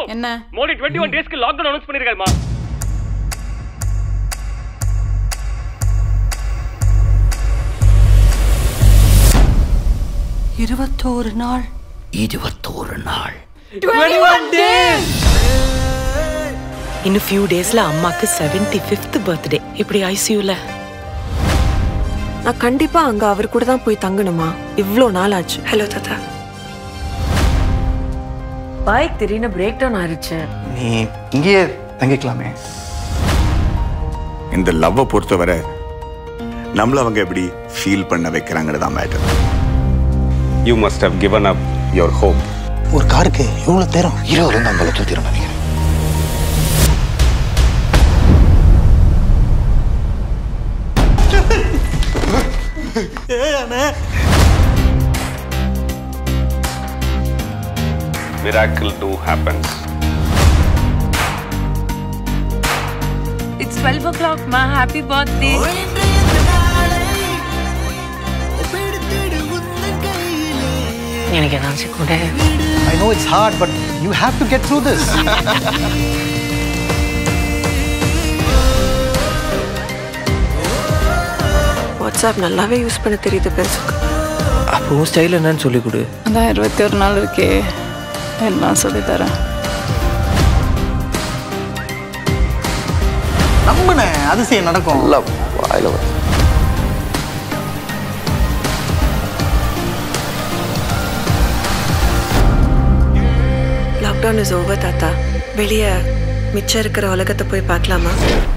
என்ன Modi twenty one டேஸ்க்கு lockdown announce பண்ணிருக்காருமா இருபத்தோரு நாள் இருபத்தோரு நாள் இன்னும் ஃபியூ டேஸ்ல அம்மாக்கு செவன்டி ஃபிஃப்த் பர்த்டே இப்படி ஐசியூல நான் கண்டிப்பா அங்க அவர் கூட தான் போய் தங்கணுமா இவ்ளோ நாள் ஆச்சு ஹலோ தாத்தா பைக் திடீர்னு பிரேக் டவுன் ஆயிடுச்சு நீ இங்கேயே தங்கிக்கலாமே இந்த லவ்வை பொறுத்தவரை நம்மள அவங்க எப்படி ஃபீல் பண்ண வைக்கிறாங்கிறது தான் matter You must have given up your hope. ஒரு காருக்கு எவ்வளோ தேரம் இருபது வந்து ஐம்பது லட்சம் தீரம் நினைக்கிறேன் Miracle do happens. It's twelve o'clock மா ஹாப்பி பர்த்டே எனக்கு ஏதாச்சும் கூட I know it's hard but you have to get through this WhatsApp நல்லாவே யூஸ் பண்ண தெரியுது பெருசுக்கு அப்போ உன் ஸ்டைல் என்னன்னு சொல்லி கொடு அதான் இருபத்தி ஒரு நாள் இருக்கே எல்லாம் சொல்லித்தரேன் நம்புனே அதிசயம் நடக்கும் வாயில வர லாக்டவுன் இஸ் ஓவர் தாத்தா வெளியே மிச்சம் இருக்கிற உலகத்தை போய் பார்க்கலாமா